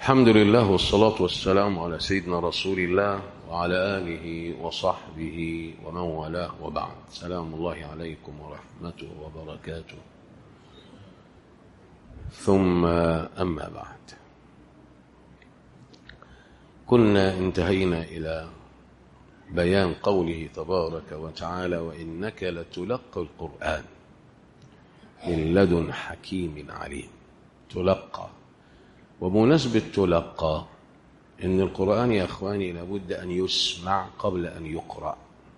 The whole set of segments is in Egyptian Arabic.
الحمد لله والصلاة والسلام على سيدنا رسول الله وعلى آله وصحبه ومن والاه وبعد سلام الله عليكم ورحمته وبركاته ثم أما بعد كنا انتهينا إلى بيان قوله تبارك وتعالى وإنك لتلقى القرآن من لدن حكيم عليم تلقى وبمناسبة تلقى إن القرآن يا أخواني لابد أن يسمع قبل أن يقرأ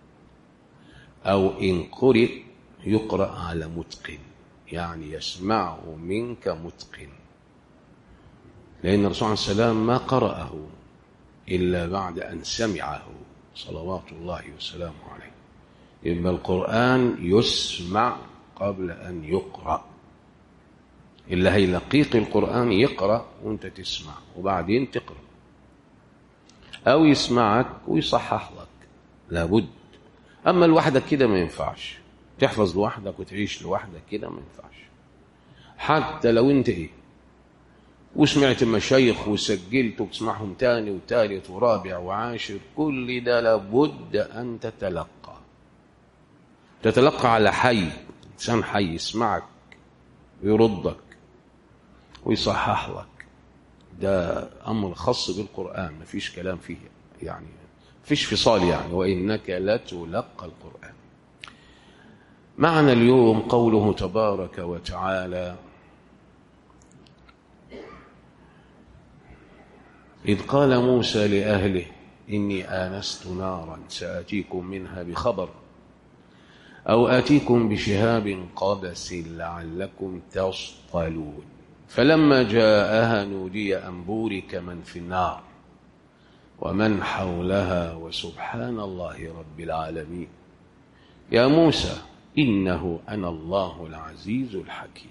أو إن قرئ يقرأ على متقن يعني يسمعه منك متقن لأن الرسول عليه السلام ما قرأه إلا بعد أن سمعه صلوات الله وسلامه عليه يبقى القرآن يسمع قبل أن يقرأ اللي هيلقيك القرآن يقرأ وانت تسمع وبعدين تقرأ أو يسمعك ويصحح لك لابد أما لوحدك كده ما ينفعش تحفظ لوحدك وتعيش لوحدك كده ما ينفعش حتى لو انت ايه وسمعت مشايخ وسجلت وتسمعهم تاني وتالت ورابع وعاشر كل ده لابد أن تتلقى تتلقى على حي إنسان حي يسمعك ويردك ويصحح لك ده أمر خاص بالقرآن ما فيش كلام فيه يعني فيش فصال يعني وإنك لتلقى القرآن معنى اليوم قوله تبارك وتعالى إذ قال موسى لأهله إني آنست نارا سآتيكم منها بخبر أو آتيكم بشهاب قبس لعلكم تصطلون فلما جاءها نودي أن بورك من في النار ومن حولها وسبحان الله رب العالمين يا موسى إنه أنا الله العزيز الحكيم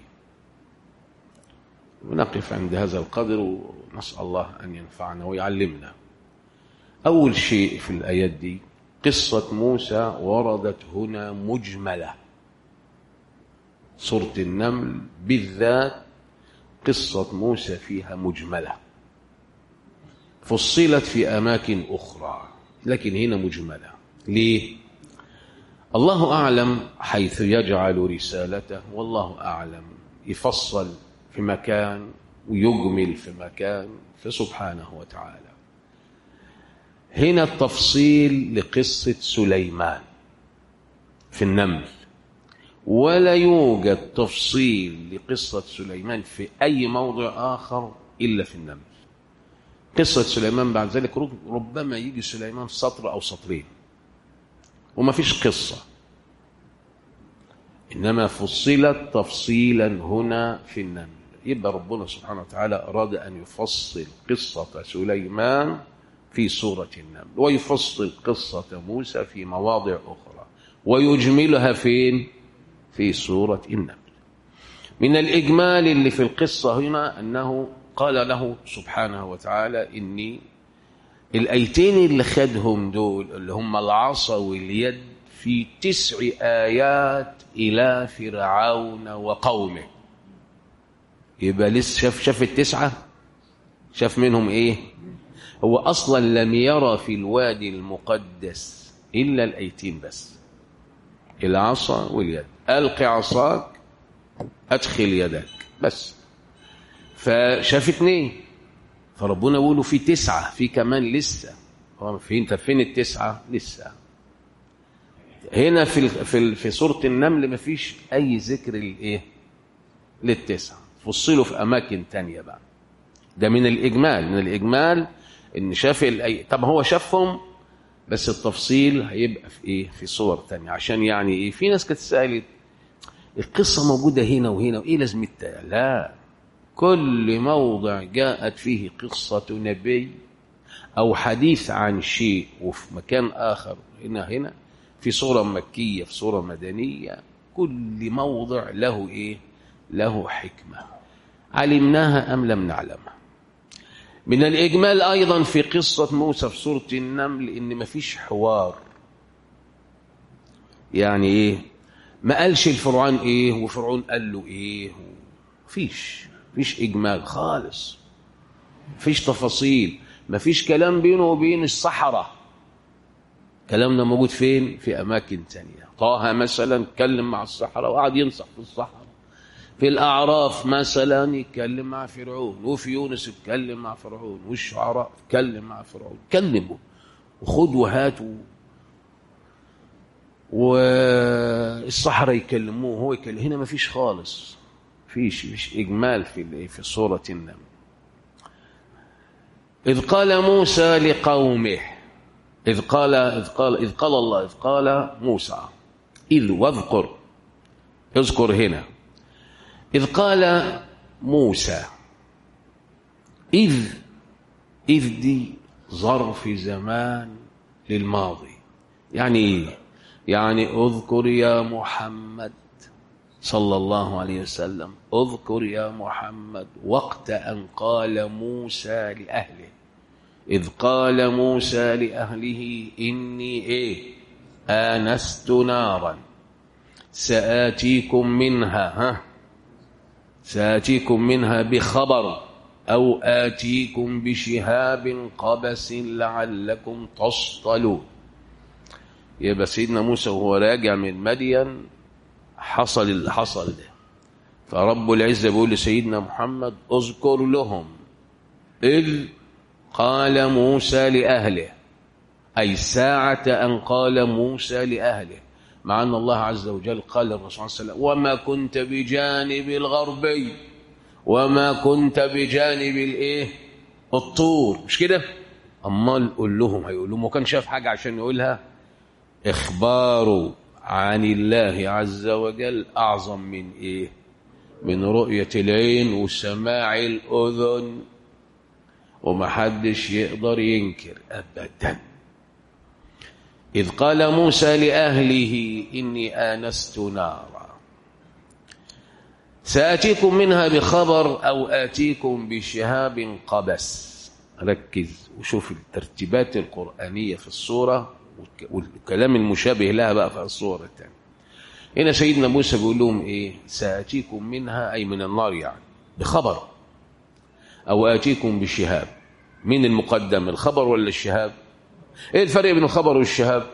ونقف عند هذا القدر ونسأل الله أن ينفعنا ويعلمنا أول شيء في الآيات دي قصة موسى وردت هنا مجملة سورة النمل بالذات قصة موسى فيها مجملة فصلت في أماكن أخرى لكن هنا مجملة ليه؟ الله أعلم حيث يجعل رسالته والله أعلم يفصل في مكان ويجمل في مكان فسبحانه وتعالى هنا التفصيل لقصة سليمان في النمل ولا يوجد تفصيل لقصة سليمان في أي موضع آخر إلا في النمل قصة سليمان بعد ذلك ربما يجي سليمان سطر أو سطرين وما فيش قصة إنما فصلت تفصيلا هنا في النمل يبقى ربنا سبحانه وتعالى أراد أن يفصل قصة سليمان في سورة النمل ويفصل قصة موسى في مواضع أخرى ويجملها فين في سورة النمل من الإجمال اللي في القصة هنا أنه قال له سبحانه وتعالى إني الأيتين اللي خدهم دول اللي هم العصا واليد في تسع آيات إلى فرعون وقومه يبقى لسه شاف شاف التسعة شاف منهم إيه هو أصلا لم يرى في الوادي المقدس إلا الأيتين بس العصا واليد ألق عصاك أدخل يدك بس فشاف اتنين فربنا بيقولوا في تسعة في كمان لسه هو في انت فين التسعة لسه هنا في في في سورة النمل ما فيش أي ذكر للإيه للتسعة فصلوا في أماكن تانية بقى ده من الإجمال من الإجمال إن شاف الأي طب هو شافهم بس التفصيل هيبقى في إيه في صور تانية عشان يعني إيه في ناس كانت سألت القصة موجودة هنا وهنا وإيه لازمتها لا كل موضع جاءت فيه قصة نبي أو حديث عن شيء وفي مكان آخر هنا هنا في صورة مكية في صورة مدنية كل موضع له إيه له حكمة علمناها أم لم نعلمها من الإجمال أيضا في قصة موسى في سورة النمل إن مفيش حوار يعني إيه ما قالش الفرعون إيه وفرعون قال له إيه فيش فيش إجمال خالص مفيش تفاصيل مفيش كلام بينه وبين الصحراء كلامنا موجود فين في أماكن تانية طه مثلا اتكلم مع الصحراء وقعد ينصح في الصحراء في الأعراف مثلا يتكلم مع فرعون وفي يونس اتكلم مع فرعون والشعراء اتكلم مع فرعون كلموا وخد وهات والصحراء يكلموه هو يكلم هنا ما فيش خالص فيش مش إجمال في في صورة النمل إذ قال موسى لقومه إذ قال إذ قال إذ قال الله إذ قال موسى إذ واذكر اذكر هنا إذ قال موسى إذ إذ دي ظرف زمان للماضي يعني إيه؟ يعني اذكر يا محمد صلى الله عليه وسلم اذكر يا محمد وقت أن قال موسى لأهله إذ قال موسى لأهله إني إيه آنست نارا سآتيكم منها ها سآتيكم منها بخبر أو آتيكم بشهاب قبس لعلكم تصطلون يبقى سيدنا موسى وهو راجع من مدين حصل اللي حصل ده فرب العزة بيقول لسيدنا محمد اذكر لهم إذ قال موسى لأهله أي ساعة أن قال موسى لأهله مع أن الله عز وجل قال للرسول صلى الله عليه وسلم وما كنت بجانب الغربي وما كنت بجانب الايه الطور مش كده امال قول لهم هيقول لهم وكان شاف حاجه عشان يقولها اخباره عن الله عز وجل اعظم من ايه من رؤيه العين وسماع الاذن ومحدش يقدر ينكر ابدا اذ قال موسى لاهله اني انست نارا سآتيكم منها بخبر أو آتيكم بشهاب قبس ركز وشوف الترتيبات القرآنية في الصورة والكلام المشابه لها بقى في الصورة الثانية هنا سيدنا موسى بيقول لهم إيه سآتيكم منها أي من النار يعني بخبر أو آتيكم بشهاب مين المقدم الخبر ولا الشهاب إيه الفرق بين الخبر والشهاب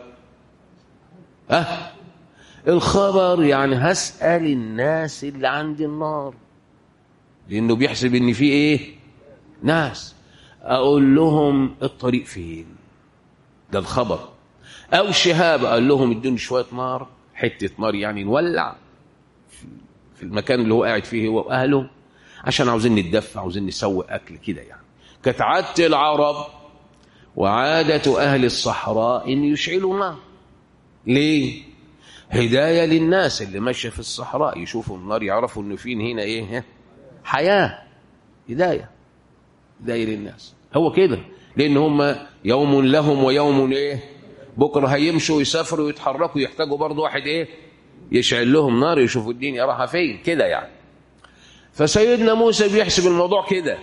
أه الخبر يعني هسأل الناس اللي عند النار لأنه بيحسب إن في إيه ناس أقول لهم الطريق فين ده الخبر أو شهاب أقول لهم ادوني شوية نار حتة نار يعني نولع في المكان اللي هو قاعد فيه هو وأهله عشان عاوزين نتدفى عاوزين نسوي أكل كده يعني كانت عادة العرب وعادة أهل الصحراء إن يشعلوا نار ليه؟ هداية للناس اللي ماشية في الصحراء يشوفوا النار يعرفوا انه فين هنا ايه حياة هداية هداية للناس هو كده لان هم يوم لهم ويوم ايه بكرة هيمشوا ويسافروا ويتحركوا يحتاجوا برضه واحد ايه يشعل لهم نار يشوفوا الدنيا رايحة فين كده يعني فسيدنا موسى بيحسب الموضوع كده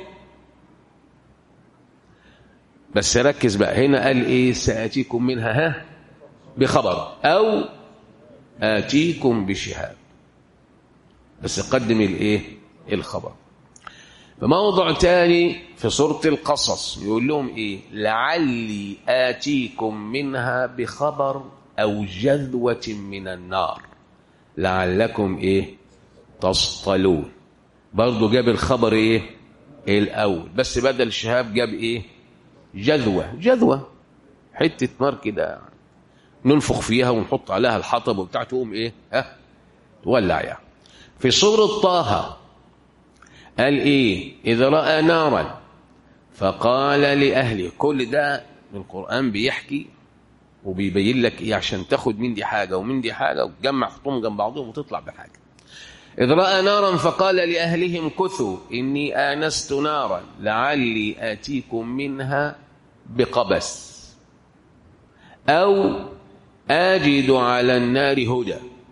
بس ركز بقى هنا قال ايه سآتيكم منها ها بخبر او آتيكم بشهاب بس قدم الايه الخبر فموضع تاني في سورة القصص يقول لهم ايه لعلي آتيكم منها بخبر أو جذوة من النار لعلكم ايه تصطلون برضو جاب الخبر ايه الأول بس بدل الشهاب جاب ايه جذوة جذوة حتة نار كده ننفخ فيها ونحط عليها الحطب وبتاع تقوم ايه ها تولع يعني في سورة طه قال ايه اذا راى نارا فقال لاهله كل ده من القران بيحكي وبيبين لك ايه عشان تاخد من دي حاجه ومن دي حاجه وتجمع خطوم جنب بعضهم وتطلع بحاجه إذ رأى نارا فقال لأهلهم كثوا إني آنست نارا لعلي آتيكم منها بقبس أو أجد على النار هدى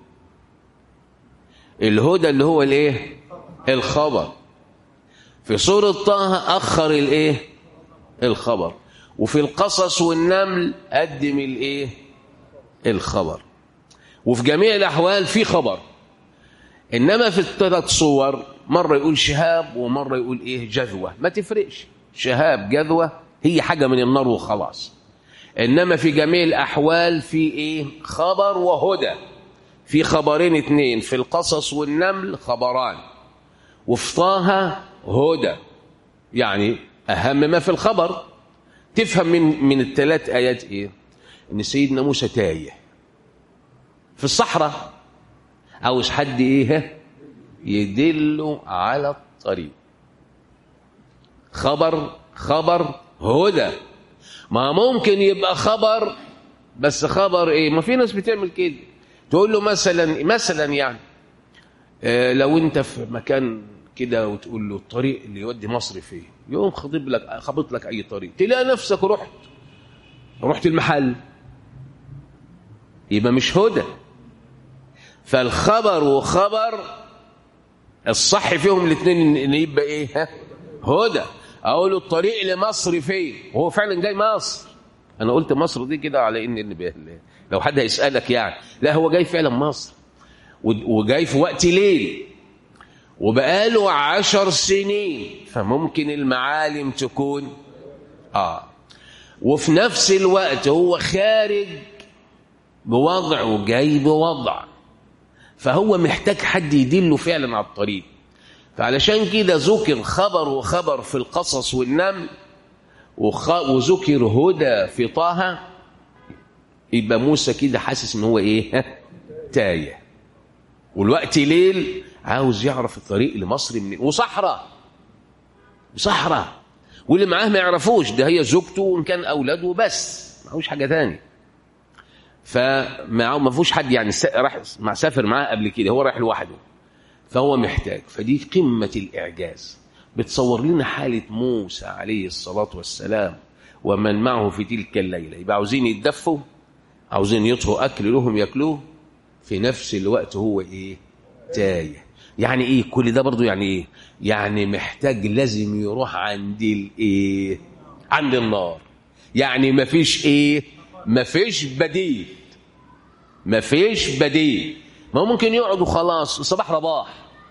الهدى اللي هو الايه الخبر في سورة طه أخر الايه الخبر وفي القصص والنمل قدم الايه الخبر وفي جميع الأحوال في خبر إنما في الثلاث صور مرة يقول شهاب ومرة يقول إيه جذوة ما تفرقش شهاب جذوة هي حاجة من النار وخلاص إنما في جميع الأحوال في إيه خبر وهدى في خبرين اتنين في القصص والنمل خبران وفي طه هدى يعني أهم ما في الخبر تفهم من من الثلاث آيات إيه إن سيدنا موسى تايه في الصحراء عاوز حد إيه يدله على الطريق خبر خبر هدى ما ممكن يبقى خبر بس خبر ايه ما في ناس بتعمل كده تقول له مثلا مثلا يعني آه لو انت في مكان كده وتقول له الطريق اللي يودي مصر فين يقوم خطيب لك خبط لك اي طريق تلاقي نفسك رحت رحت المحل يبقى مش هدى فالخبر وخبر الصح فيهم الاثنين ان يبقى ايه ها هدى اقول له الطريق لمصر فين وهو فعلا جاي مصر انا قلت مصر دي كده على ان ان لو حد هيسالك يعني لا هو جاي فعلا مصر وجاي في وقت ليل وبقاله عشر سنين فممكن المعالم تكون اه وفي نفس الوقت هو خارج بوضع وجاي بوضع فهو محتاج حد يدله فعلا على الطريق فعلشان كده ذكر خبر وخبر في القصص والنمل وخ... وذكر هدى في طه يبقى موسى كده حاسس ان هو ايه تايه والوقت ليل عاوز يعرف الطريق لمصر منين وصحراء صحراء واللي معاه ما يعرفوش ده هي زوجته وان كان اولاده بس معهوش حاجه تاني فما ما فيهوش حد يعني راح مع سافر معاه قبل كده هو رايح لوحده فهو محتاج فدي قمة الإعجاز بتصور لنا حالة موسى عليه الصلاة والسلام ومن معه في تلك الليلة يبقى عاوزين يتدفوا عاوزين يطهوا أكل لهم يأكلوه في نفس الوقت هو إيه تايه يعني إيه كل ده برضو يعني إيه يعني محتاج لازم يروح عند الإيه عند النار يعني مفيش إيه مفيش بديل مفيش بديل ما هو ممكن يقعد وخلاص صباح رباح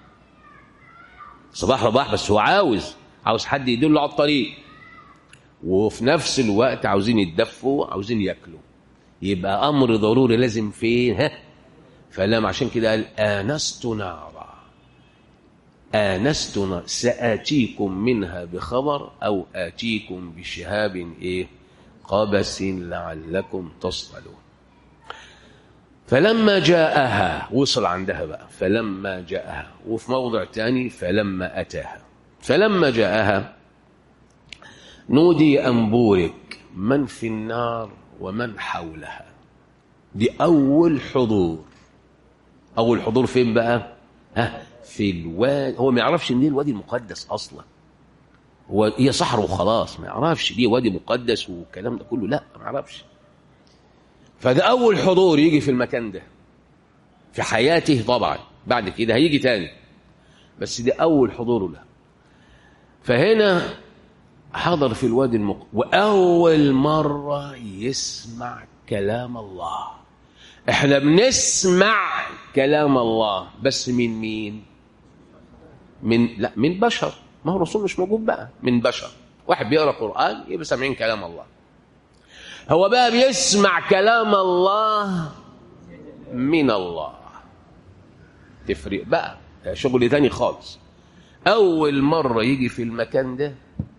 صباح رباح بس هو عاوز عاوز حد يدله على الطريق وفي نفس الوقت عاوزين يتدفوا عاوزين ياكلوا يبقى امر ضروري لازم فين ها فلما عشان كده قال انست نارا انست نارا ساتيكم منها بخبر او اتيكم بشهاب ايه قبس لعلكم تصطلون فلما جاءها وصل عندها بقى فلما جاءها وفي موضع تاني فلما أتاها فلما جاءها نودي أن بورك من في النار ومن حولها دي أول حضور أول حضور فين بقى ها في الوادي هو ما يعرفش ان دي الوادي المقدس أصلا هو هي صحراء وخلاص ما يعرفش دي وادي مقدس والكلام ده كله لا ما يعرفش فده أول حضور يجي في المكان ده في حياته طبعا بعد كده هيجي تاني بس ده أول حضور له فهنا حضر في الوادي المق... وأول مرة يسمع كلام الله احنا بنسمع كلام الله بس من مين من لا من بشر ما هو الرسول مش موجود بقى من بشر واحد بيقرا قرآن يبقى سامعين كلام الله هو بقى بيسمع كلام الله من الله تفرق بقى شغل تاني خالص أول مرة يجي في المكان ده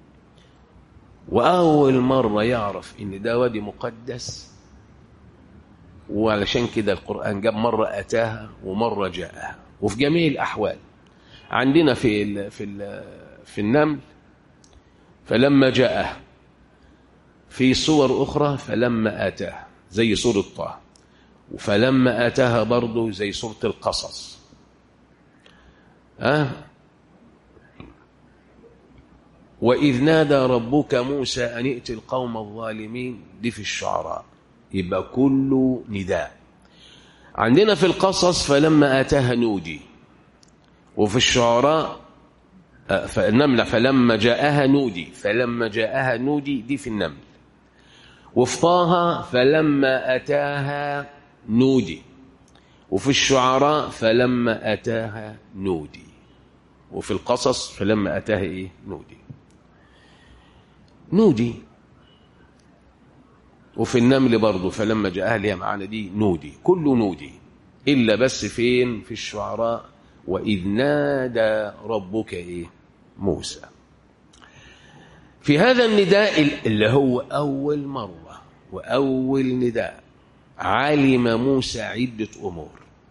وأول مرة يعرف إن ده وادي مقدس وعلشان كده القرآن جاب مرة أتاها ومرة جاءها وفي جميع الأحوال عندنا في ال في ال في النمل فلما جاءه في صور أخرى فلما آتاها زي سورة طه فلما آتاها برضه زي سورة القصص أه؟ وإذ نادى ربك موسى أن ائت القوم الظالمين دي في الشعراء يبقى كله نداء عندنا في القصص فلما آتاها نودي وفي الشعراء فالنملة فلما جاءها نودي فلما جاءها نودي دي في النمل وفي طه فلما أتاها نودي وفي الشعراء فلما أتاها نودي وفي القصص فلما أتاها إيه نودي نودي وفي النمل برضه فلما جاء أهلها معانا دي نودي كله نودي إلا بس فين في الشعراء وإذ نادى ربك إيه موسى في هذا النداء اللي هو أول مرة وأول نداء علم موسى عدة أمور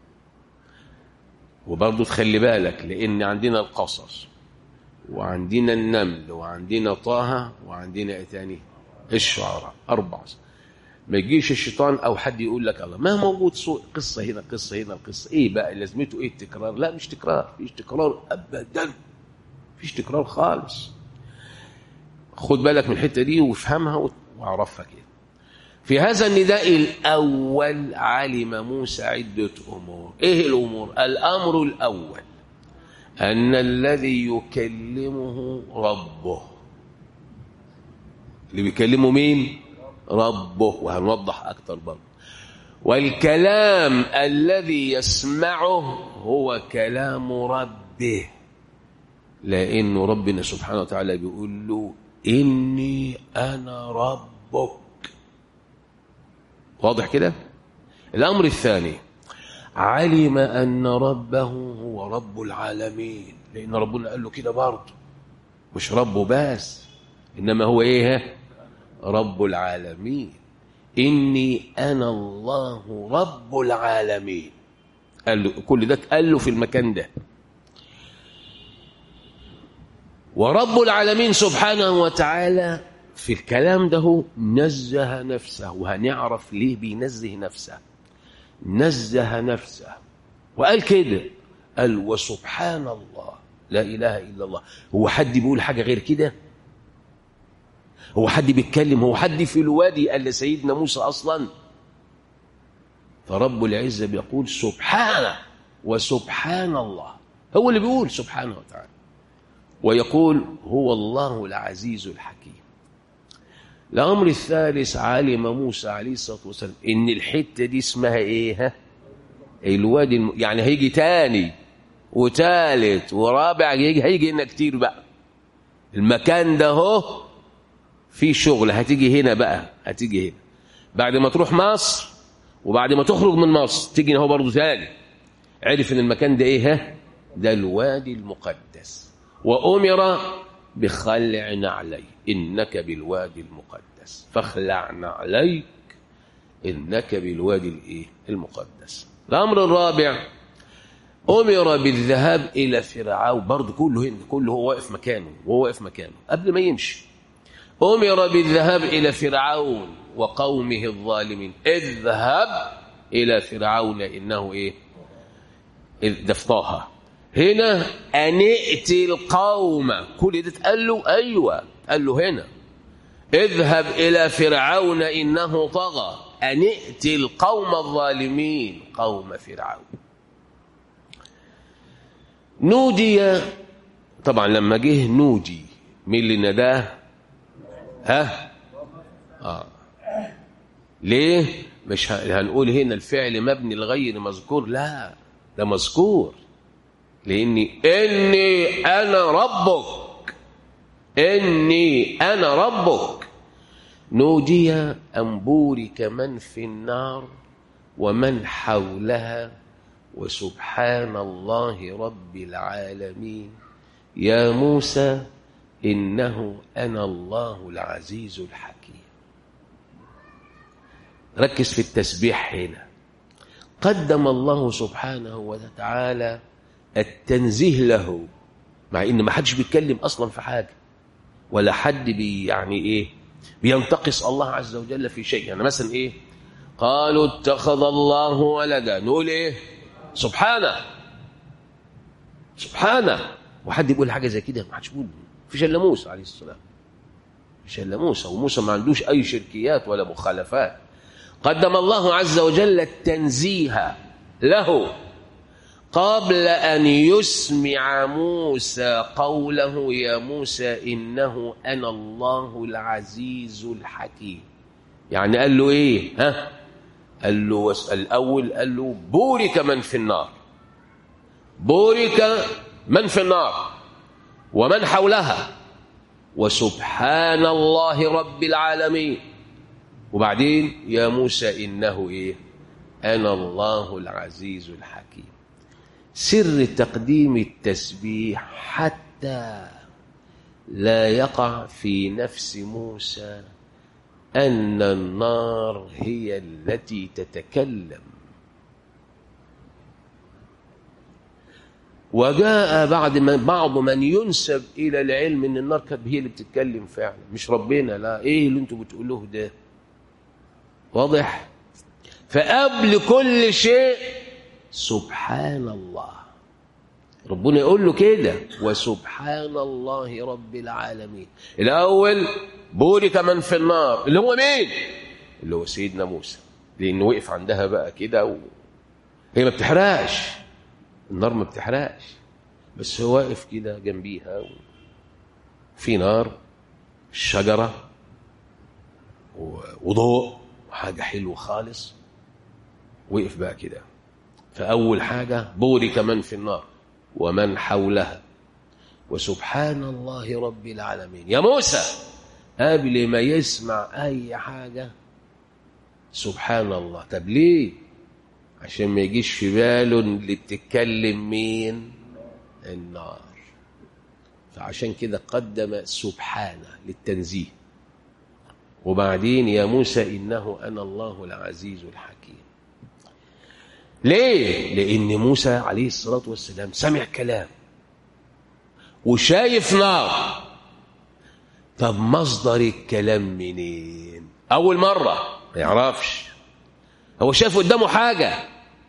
وبرضه تخلي بالك لأن عندنا القصص وعندنا النمل وعندنا طه وعندنا ايه تاني الشعراء أربعة ما يجيش الشيطان أو حد يقول لك الله ما موجود سوء قصة هنا قصة هنا قصة إيه بقى لازمته إيه التكرار لا مش تكرار مفيش تكرار أبدا مفيش تكرار خالص خد بالك من الحتة دي وافهمها واعرفها كده في هذا النداء الأول علم موسى عدة أمور إيه الأمور الأمر الأول أن الذي يكلمه ربه اللي بيكلمه مين ربه وهنوضح أكتر برضه والكلام الذي يسمعه هو كلام ربه لأنه ربنا سبحانه وتعالى بيقول له إني أنا ربك واضح كده الأمر الثاني علم أن ربه هو رب العالمين لأن ربنا قال له كده برضه مش ربه بس إنما هو إيه رب العالمين إني أنا الله رب العالمين قال له كل ده قال له في المكان ده ورب العالمين سبحانه وتعالى في الكلام ده نزه نفسه وهنعرف ليه بينزه نفسه نزه نفسه وقال كده قال وسبحان الله لا إله إلا الله هو حد بيقول حاجة غير كده هو حد بيتكلم هو حد في الوادي قال لسيدنا موسى أصلا فرب العزة بيقول سبحانه وسبحان الله هو اللي بيقول سبحانه وتعالى ويقول هو الله العزيز الحكيم الأمر الثالث علم موسى عليه الصلاة والسلام إن الحتة دي اسمها إيه ها؟ الوادي الم... يعني هيجي تاني وتالت ورابع هيجي هيجي هنا كتير بقى المكان ده هو في شغل هتيجي هنا بقى هتيجي هنا بعد ما تروح مصر وبعد ما تخرج من مصر تيجي هنا برضه تاني عرف ان المكان ده ايه ها ده الوادي المقدس وامر بخلع نعلي انك بالوادي المقدس فاخلع نعليك انك بالوادي الايه المقدس الامر الرابع امر بالذهاب الى فرعون برضه كله هنا كله هو واقف مكانه وهو واقف مكانه قبل ما يمشي أمر بالذهاب إلى فرعون وقومه الظالمين اذهب إلى فرعون إنه إيه دفطاها هنا أن ائتي القوم كل ده قال له أيوة قال له هنا اذهب إلى فرعون إنه طغى أن ائتي القوم الظالمين قوم فرعون نودي طبعا لما جه نودي مين اللي نداه ها آه. ليه مش هنقول هنا الفعل مبني لغير مذكور لا ده مذكور لاني اني انا ربك اني انا ربك نودي ان بورك من في النار ومن حولها وسبحان الله رب العالمين يا موسى إنه أنا الله العزيز الحكيم ركز في التسبيح هنا قدم الله سبحانه وتعالى التنزيه له مع ان ما حدش بيتكلم اصلا في حاجه ولا حد بي يعني ايه بينتقص الله عز وجل في شيء يعني مثلا ايه قالوا اتخذ الله ولدا نقول ايه سبحانه سبحانه وحد يقول حاجه زي كده ما حدش يقول فيش الا موسى عليه السلام فيش الا موسى وموسى ما عندوش اي شركيات ولا مخالفات قدم الله عز وجل التنزيه له قبل ان يسمع موسى قوله يا موسى انه انا الله العزيز الحكيم يعني قال له ايه ها قال له الاول قال له بورك من في النار بورك من في النار ومن حولها وسبحان الله رب العالمين وبعدين يا موسى إنه إيه أنا الله العزيز الحكيم سر تقديم التسبيح حتى لا يقع في نفس موسى أن النار هي التي تتكلم وجاء بعد من بعض من ينسب إلى العلم إن النار كانت هي اللي بتتكلم فعلا مش ربنا لا إيه اللي أنتوا بتقولوه ده واضح فقبل كل شيء سبحان الله ربنا يقول له كده وسبحان الله رب العالمين الأول بورك من في النار اللي هو مين اللي هو سيدنا موسى لأنه وقف عندها بقى كده و... هي ما بتحرقش النار ما بتحرقش بس هو واقف كده جنبيها و... في نار شجرة و... وضوء حاجة حلوة خالص وقف بقى كده فأول حاجة بورك من في النار ومن حولها وسبحان الله رب العالمين يا موسى قبل ما يسمع أي حاجة سبحان الله طب ليه عشان ما يجيش في باله اللي بتتكلم مين النار فعشان كده قدم سبحانه للتنزيه وبعدين يا موسى إنه أنا الله العزيز الحكيم ليه؟ لأن موسى عليه الصلاة والسلام سمع كلام وشايف نار طب مصدر الكلام منين؟ أول مرة ما يعرفش هو شايف قدامه حاجة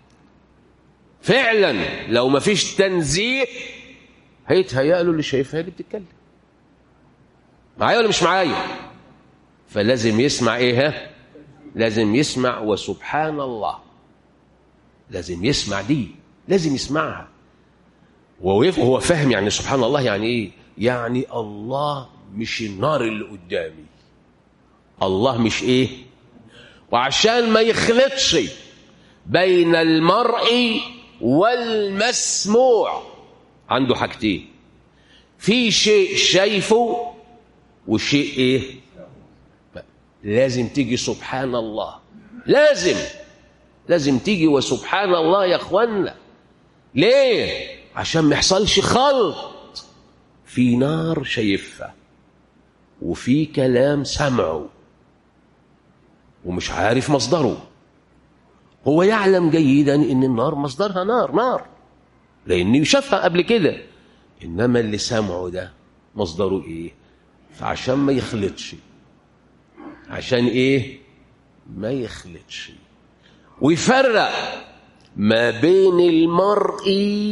فعلا لو ما فيش تنزيه هيتهيأ له اللي شايفها اللي بتتكلم معايا ولا مش معايا فلازم يسمع ايه ها لازم يسمع وسبحان الله لازم يسمع دي لازم يسمعها وهو فاهم يعني سبحان الله يعني ايه يعني الله مش النار اللي قدامي الله مش ايه وعشان ما يخلطش بين المرء والمسموع عنده حاجتين في شيء شايفه وشيء ايه لازم تيجي سبحان الله لازم لازم تيجي وسبحان الله يا اخوانا ليه عشان ما يحصلش خلط في نار شايفها وفي كلام سمعه ومش عارف مصدره هو يعلم جيدا ان النار مصدرها نار نار لانه شافها قبل كده انما اللي سمعه ده مصدره ايه فعشان ما يخلطش عشان ايه ما يخلطش ويفرق ما بين المرء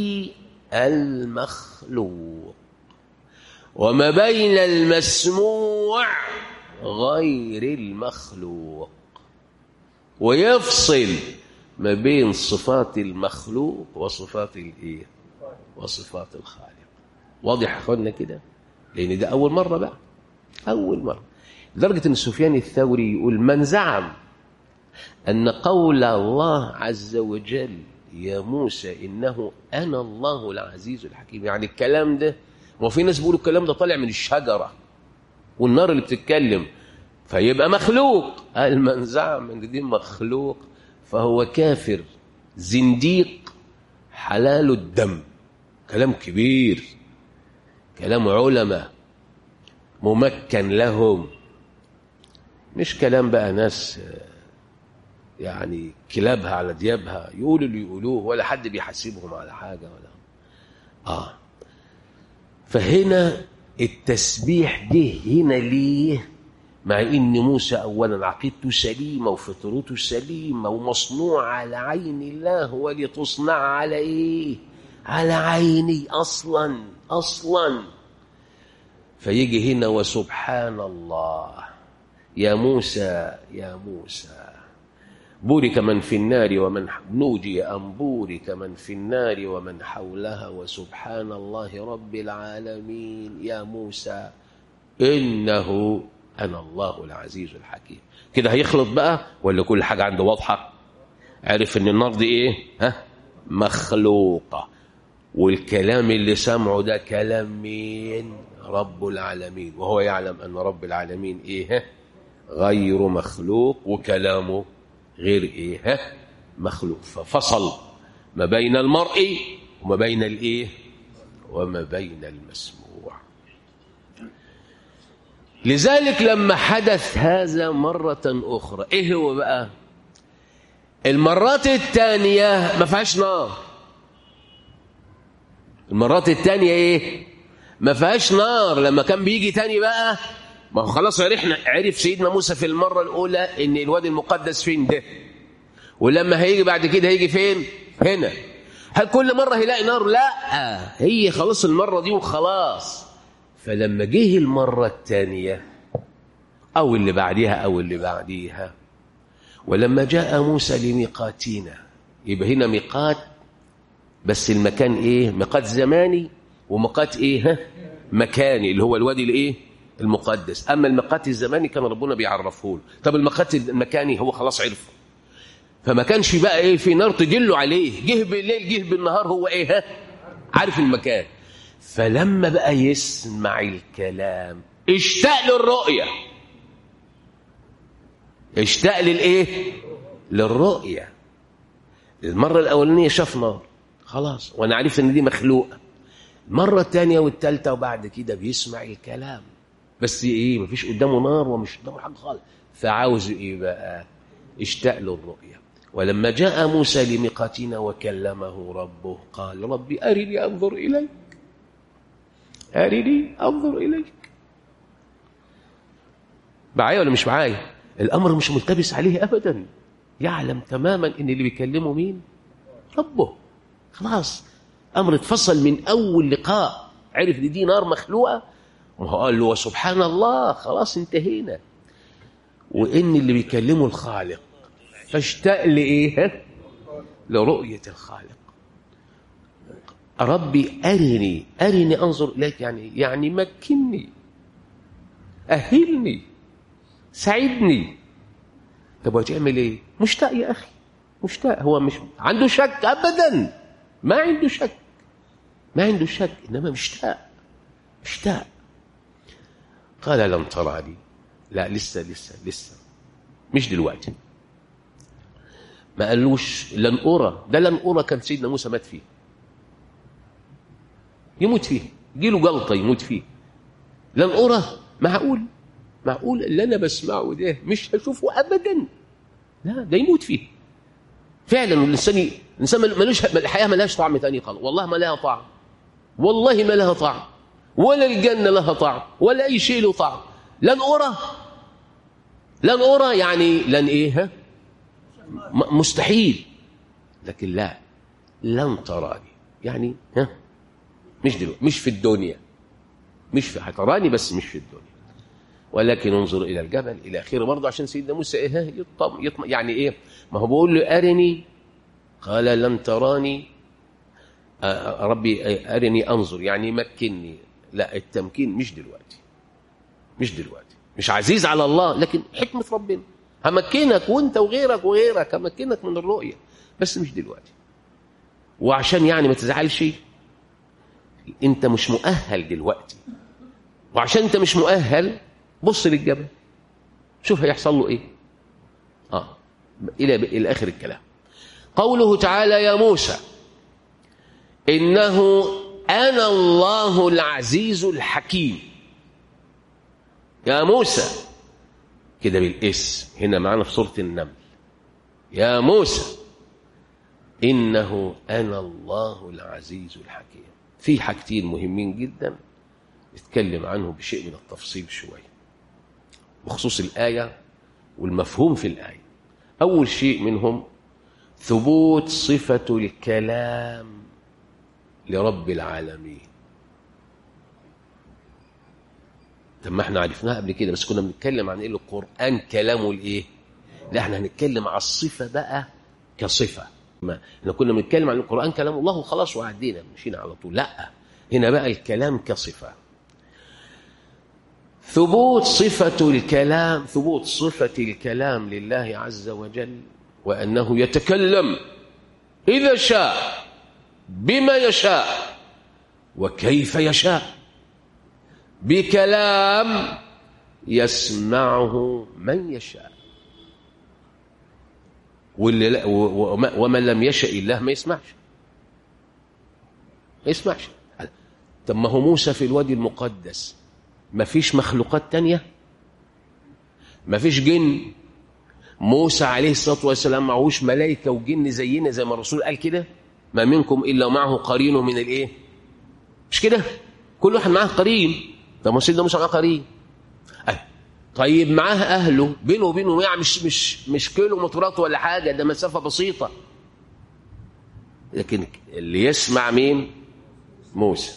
المخلوق وما بين المسموع غير المخلوق ويفصل ما بين صفات المخلوق وصفات الايه وصفات الخالق واضح يا اخوانا كده لان ده اول مره بقى اول مره لدرجه ان سفيان الثوري يقول من زعم ان قول الله عز وجل يا موسى انه انا الله العزيز الحكيم يعني الكلام ده هو في ناس بيقولوا الكلام ده طالع من الشجره والنار اللي بتتكلم فيبقى مخلوق قال من زعم ان دي مخلوق فهو كافر زنديق حلال الدم كلام كبير كلام علماء ممكن لهم مش كلام بقى ناس يعني كلابها على ديابها يقولوا اللي يقولوه ولا حد بيحاسبهم على حاجة ولا آه فهنا التسبيح ده هنا ليه مع ان موسى اولا عقيدته سليمه وفطرته سليمه ومصنوع على عين الله ولتصنع على ايه على عيني اصلا اصلا فيجي هنا وسبحان الله يا موسى يا موسى بورك من في النار ومن نودي أن بورك من في النار ومن حولها وسبحان الله رب العالمين يا موسى إنه أنا الله العزيز الحكيم كده هيخلط بقى ولا كل حاجة عنده واضحة عرف إن النار دي إيه ها مخلوقة والكلام اللي سمعه ده كلام مين رب العالمين وهو يعلم أن رب العالمين إيه غير مخلوق وكلامه غير إيه مخلوق ففصل ما بين المرء وما بين الإيه وما بين المسموع لذلك لما حدث هذا مرة أخرى إيه هو بقى المرات الثانية ما فيهاش نار المرات الثانية إيه ما فيهاش نار لما كان بيجي تاني بقى ما هو خلاص عرفنا عرف سيدنا موسى في المرة الأولى إن الوادي المقدس فين ده ولما هيجي بعد كده هيجي فين هنا هل كل مرة هيلاقي نار لا هي خلاص المرة دي وخلاص فلما جه المرة الثانية أو اللي بعديها أو اللي بعديها ولما جاء موسى لميقاتنا يبقى هنا ميقات بس المكان ايه ميقات زماني وميقات ايه ها مكاني اللي هو الوادي الايه المقدس اما الميقات الزماني كان ربنا بيعرفه له طب الميقات المكاني هو خلاص عرفه فما كانش بقى ايه في نار تجله عليه جه بالليل جه بالنهار هو ايه ها عارف المكان فلما بقى يسمع الكلام اشتاق للرؤيه اشتاق للايه للرؤيه المره الاولانيه شاف نار خلاص وانا عرفت ان دي مخلوقه المره الثانيه والثالثه وبعد كده بيسمع الكلام بس ايه مفيش قدامه نار ومش قدامه حاجه خالص فعاوز ايه بقى اشتاق للرؤيه ولما جاء موسى لميقاتنا وكلمه ربه قال ربي ارني انظر اليك ارني انظر اليك معايا ولا مش معايا الامر مش ملتبس عليه ابدا يعلم تماما ان اللي بيكلمه مين ربه خلاص امر اتفصل من اول لقاء عرف ان دي نار مخلوقه وهو قال له سبحان الله خلاص انتهينا وان اللي بيكلمه الخالق فاشتاق لايه لرؤيه الخالق ربي ارني ارني انظر اليك يعني يعني مكني اهلني ساعدني طب وهتعمل ايه مشتاق يا اخي مشتاق هو مش عنده شك ابدا ما عنده شك ما عنده شك انما مشتاق مشتاق قال لم تراني لا لسه لسه لسه مش دلوقتي ما قالوش لن أرى ده لن أرى كان سيدنا موسى مات فيه يموت فيه يجيله جلطة يموت فيه لن أرى معقول معقول اللي أنا بسمعه ده مش هشوفه أبدا لا ده يموت فيه فعلا الإنسان الإنسان ملوش الحياة ملهاش طعم تاني خالص والله ما لها طعم والله ما لها طعم ولا الجنة لها طعم ولا أي شيء له طعم لن أرى لن أرى يعني لن إيه ها؟ مستحيل لكن لا لن تراني يعني ها مش دلوقتي مش في الدنيا مش في هتراني بس مش في الدنيا ولكن انظر الى الجبل الى اخره برضه عشان سيدنا موسى ايه يطم يطم يعني ايه ما هو بيقول له ارني قال لن تراني ربي ارني انظر يعني مكني لا التمكين مش دلوقتي مش دلوقتي مش عزيز على الله لكن حكمه ربنا همكنك وانت وغيرك وغيرك همكنك من الرؤيه بس مش دلوقتي وعشان يعني ما تزعلش انت مش مؤهل دلوقتي وعشان انت مش مؤهل بص للجبل شوف هيحصل له ايه اه الى الى اخر الكلام قوله تعالى يا موسى انه انا الله العزيز الحكيم يا موسى كده بالاسم هنا معانا في سوره النمل يا موسى انه انا الله العزيز الحكيم في حاجتين مهمين جدا نتكلم عنه بشيء من التفصيل شويه بخصوص الايه والمفهوم في الايه اول شيء منهم ثبوت صفه الكلام لرب العالمين طب ما احنا عرفناها قبل كده بس كنا بنتكلم عن ايه القران كلامه الايه لا احنا هنتكلم على الصفه بقى كصفه ما احنا كنا بنتكلم عن القران كلام الله وخلاص وعدينا مشينا على طول لا هنا بقى الكلام كصفه ثبوت صفه الكلام ثبوت صفه الكلام لله عز وجل وانه يتكلم اذا شاء بما يشاء وكيف يشاء بكلام يسمعه من يشاء واللي لا ومن لم يشاء الله ما يسمعش ما يسمعش طب ما هو موسى في الوادي المقدس ما فيش مخلوقات تانية ما فيش جن موسى عليه الصلاة والسلام معهوش ملائكة وجن زينا زي ما الرسول قال كده ما منكم إلا معه قرين من الإيه مش كده كل واحد معاه قرين طب ما سيدنا موسى معاه قرين أه. طيب معاه أهله بينه وبينه يعني مش مش مش كيلو مترات ولا حاجة ده مسافة بسيطة لكن اللي يسمع مين موسى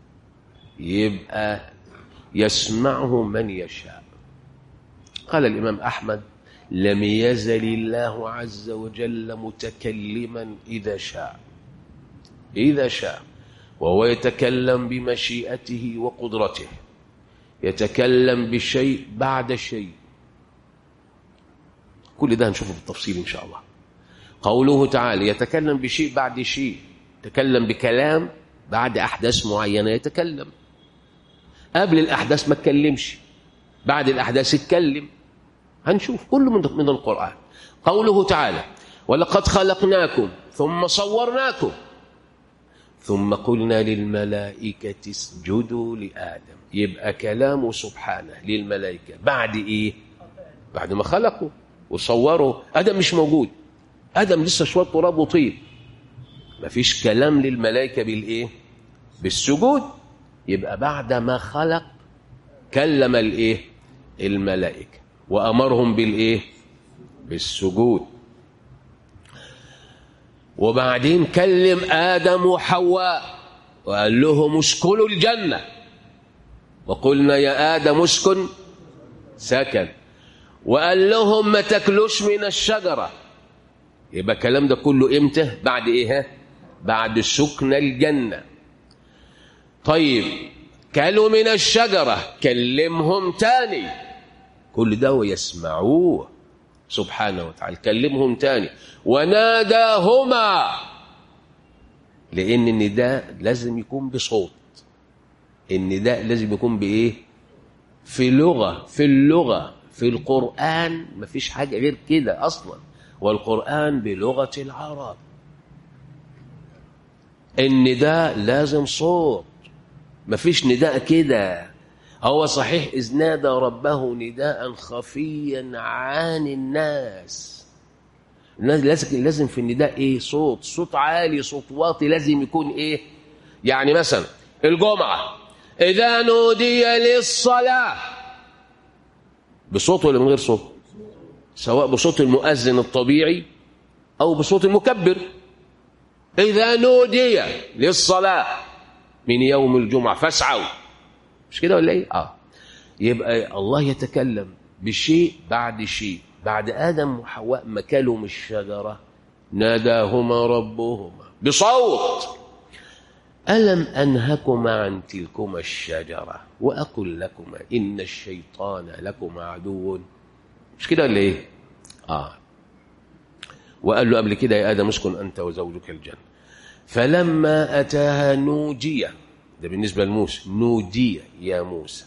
يبقى يسمعه من يشاء قال الإمام أحمد لم يزل الله عز وجل متكلما إذا شاء إذا شاء وهو يتكلم بمشيئته وقدرته يتكلم بشيء بعد شيء كل ده هنشوفه بالتفصيل إن شاء الله قوله تعالى يتكلم بشيء بعد شيء يتكلم بكلام بعد أحداث معينة يتكلم قبل الأحداث ما اتكلمش بعد الأحداث اتكلم هنشوف كله من من القرآن قوله تعالى ولقد خلقناكم ثم صورناكم ثم قلنا للملائكة اسجدوا لآدم يبقى كلامه سبحانه للملائكة بعد إيه بعد ما خلقوا وصوروا آدم مش موجود آدم لسه شوية تراب وطين مفيش كلام للملائكة بالإيه بالسجود يبقى بعد ما خلق كلم الإيه الملائكة وأمرهم بالإيه بالسجود وبعدين كلم آدم وحواء وقال لهم اسكنوا الجنة وقلنا يا آدم اسكن سكن وقال لهم ما تاكلوش من الشجرة يبقى الكلام ده كله امتى بعد ايه بعد سكن الجنة طيب كلوا من الشجرة كلمهم تاني كل ده ويسمعوه سبحانه وتعالى كلمهم تاني وناداهما لأن النداء لازم يكون بصوت النداء لازم يكون بإيه في لغة في اللغة في القرآن مفيش حاجة غير كده أصلا والقرآن بلغة العرب النداء لازم صوت مفيش نداء كده هو صحيح إذ نادى ربه نداء خفيا عن الناس لازم لازم في النداء ايه صوت صوت عالي صوت واطي لازم يكون ايه يعني مثلا الجمعة إذا نودي للصلاة بصوت ولا من غير صوت سواء بصوت المؤذن الطبيعي أو بصوت المكبر إذا نودي للصلاة من يوم الجمعة فاسعوا مش كده ولا ايه اه يبقى الله يتكلم بشيء بعد شيء بعد ادم وحواء ما كلوا من الشجره ناداهما ربهما بصوت الم انهكما عن تلكما الشجره واقل لكما ان الشيطان لكما عدو مش كده ولا ايه اه وقال له قبل كده يا ادم اسكن انت وزوجك الجنه فلما اتاها نوجي ده بالنسبة لموسى نودي يا موسى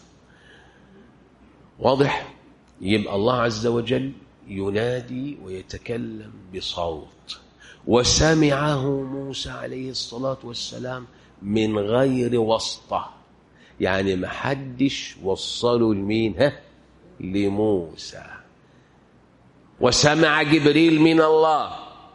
واضح يبقى الله عز وجل ينادي ويتكلم بصوت وسمعه موسى عليه الصلاة والسلام من غير واسطة يعني ما حدش وصله لمين ها لموسى وسمع جبريل من الله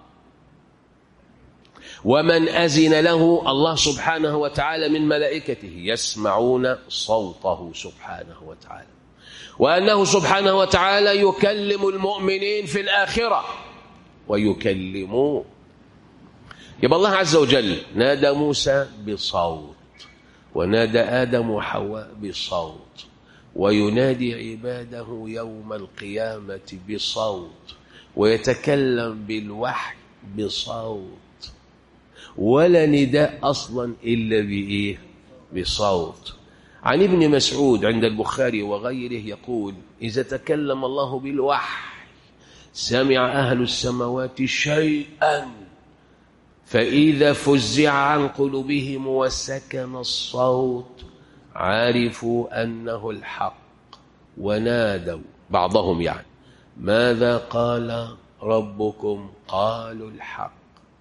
ومن أذن له الله سبحانه وتعالى من ملائكته يسمعون صوته سبحانه وتعالى وأنه سبحانه وتعالى يكلم المؤمنين في الآخرة ويكلمون يبقى الله عز وجل نادى موسى بصوت ونادى آدم وحواء بصوت وينادي عباده يوم القيامة بصوت ويتكلم بالوحي بصوت ولا نداء أصلا إلا بإيه بصوت عن ابن مسعود عند البخاري وغيره يقول إذا تكلم الله بالوحي سمع أهل السماوات شيئا فإذا فزع عن قلوبهم وسكن الصوت عرفوا أنه الحق ونادوا بعضهم يعني ماذا قال ربكم قالوا الحق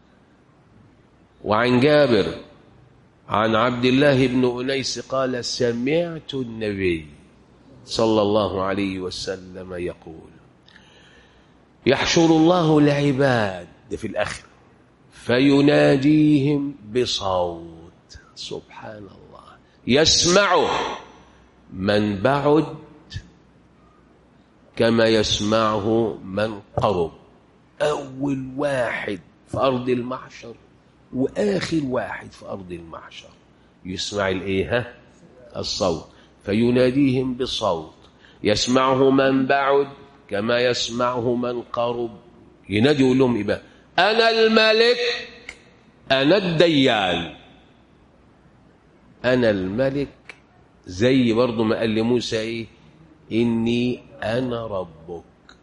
وعن جابر عن عبد الله بن أنيس قال سمعت النبي صلى الله عليه وسلم يقول يحشر الله العباد في الآخر فيناديهم بصوت سبحان الله يسمعه من بعد كما يسمعه من قرب أول واحد في أرض المحشر وآخر واحد في أرض المحشر يسمع الإيه ها؟ الصوت فيناديهم بصوت يسمعه من بعد كما يسمعه من قرب ينادي يقول لهم إيه بقى أنا الملك أنا الديان أنا الملك زي برضه ما قال لموسى إيه إني أنا ربك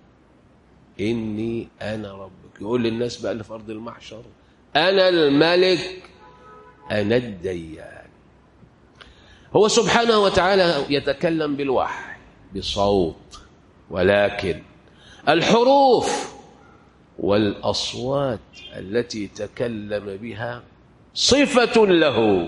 إني أنا ربك يقول للناس بقى اللي في أرض المحشر أنا الملك أنا الديان هو سبحانه وتعالى يتكلم بالوحي بصوت ولكن الحروف والأصوات التي تكلم بها صفة له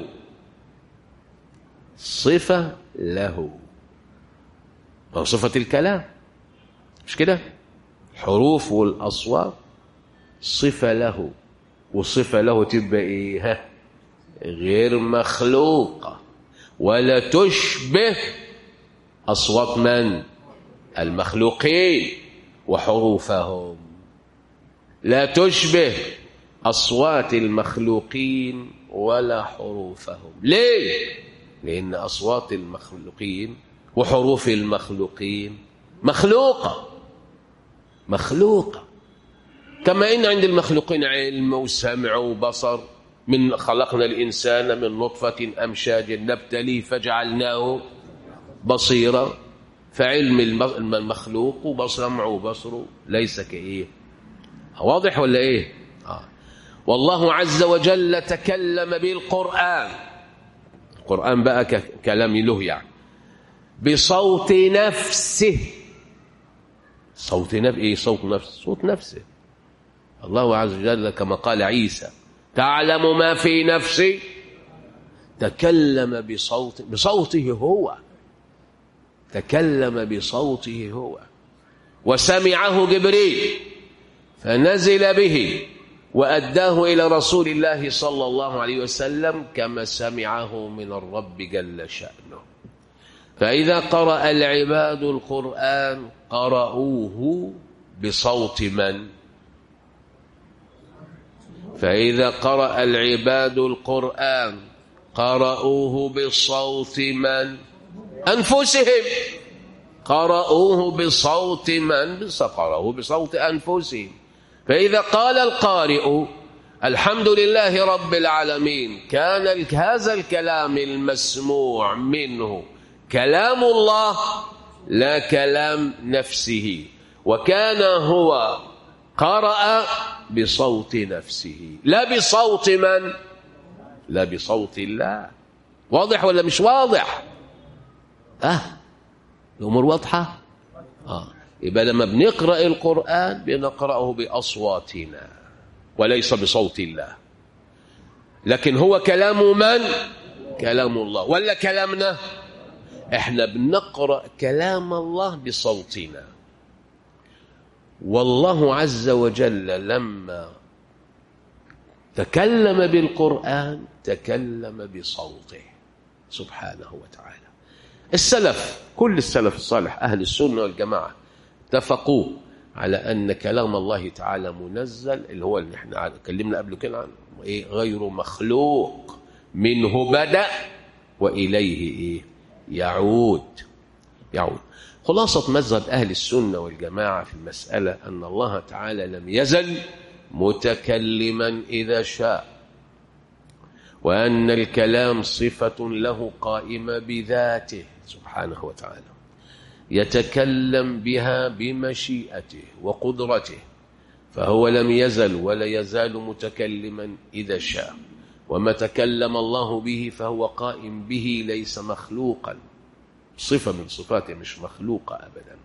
صفة له أو صفة الكلام مش كده حروف والأصوات صفة له وصفة له تبقى إيه ها غير مخلوقة ولا تشبه أصوات من المخلوقين وحروفهم لا تشبه أصوات المخلوقين ولا حروفهم ليه؟ لأن أصوات المخلوقين وحروف المخلوقين مخلوقة مخلوقة كما إن عند المخلوقين علم وسمع وبصر من خلقنا الإنسان من نطفة أمشاج نبتليه فجعلناه بصيرا فعلم المخلوق وبصمع وبصره ليس كإيه واضح ولا إيه آه. والله عز وجل تكلم بالقرآن القرآن بقى كلام له يعني بصوت نفسه صوت نفسه ايه صوت نفسه صوت نفسه الله عز وجل كما قال عيسى تعلم ما في نفسي تكلم بصوت بصوته هو تكلم بصوته هو وسمعه جبريل فنزل به وأداه إلى رسول الله صلى الله عليه وسلم كما سمعه من الرب جل شأنه فإذا قرأ العباد القرآن قرأوه بصوت من فإذا قرأ العباد القرآن قرأوه بصوت من أنفسهم قرأوه بصوت من قرأوه بصوت أنفسهم فإذا قال القارئ الحمد لله رب العالمين كان هذا الكلام المسموع منه كلام الله لا كلام نفسه وكان هو قرأ بصوت نفسه لا بصوت من لا بصوت الله واضح ولا مش واضح اه الامور واضحه اه يبقى لما بنقرا القران بنقراه باصواتنا وليس بصوت الله لكن هو كلام من كلام الله ولا كلامنا احنا بنقرا كلام الله بصوتنا والله عز وجل لما تكلم بالقران تكلم بصوته سبحانه وتعالى السلف كل السلف الصالح اهل السنه والجماعه اتفقوا على ان كلام الله تعالى منزل اللي هو اللي احنا اتكلمنا قبل كده عنه ايه غير مخلوق منه بدا واليه ايه يعود يعود خلاصة مذهب أهل السنة والجماعة في المسألة أن الله تعالى لم يزل متكلما إذا شاء وأن الكلام صفة له قائمة بذاته سبحانه وتعالى يتكلم بها بمشيئته وقدرته فهو لم يزل ولا يزال متكلما إذا شاء وما تكلم الله به فهو قائم به ليس مخلوقا صفة من صفاته مش مخلوقة أبدا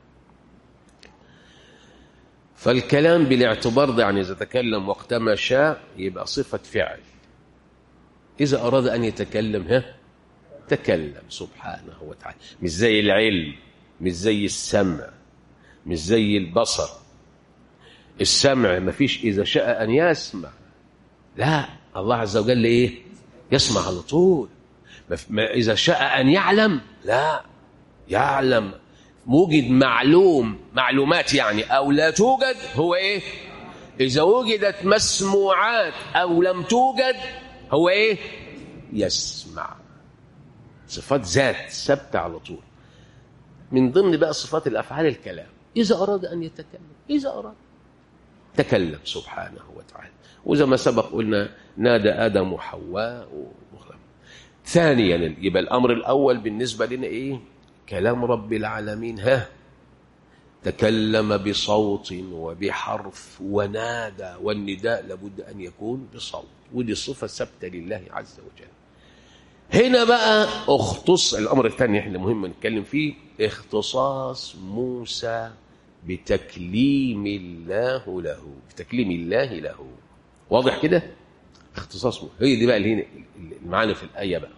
فالكلام بالاعتبار ده يعني إذا تكلم وقتما شاء يبقى صفة فعل إذا أراد أن يتكلم ها تكلم سبحانه وتعالى مش زي العلم مش زي السمع مش زي البصر السمع ما فيش إذا شاء أن يسمع لا الله عز وجل إيه يسمع على طول ما إذا شاء أن يعلم لا يعلم موجد معلوم معلومات يعني أو لا توجد هو إيه إذا وجدت مسموعات أو لم توجد هو إيه يسمع صفات ذات ثابتة على طول من ضمن بقى صفات الأفعال الكلام إذا أراد أن يتكلم إذا أراد تكلم سبحانه وتعالى وزي ما سبق قلنا نادى آدم وحواء ومخلم ثانيا يبقى الأمر الأول بالنسبة لنا إيه كلام رب العالمين ها تكلم بصوت وبحرف ونادى والنداء لابد أن يكون بصوت ودي صفة ثابتة لله عز وجل هنا بقى اختص الأمر الثاني احنا مهم نتكلم فيه اختصاص موسى بتكليم الله له بتكليم الله له واضح كده اختصاص موسى هي دي بقى اللي هنا المعاني في الآية بقى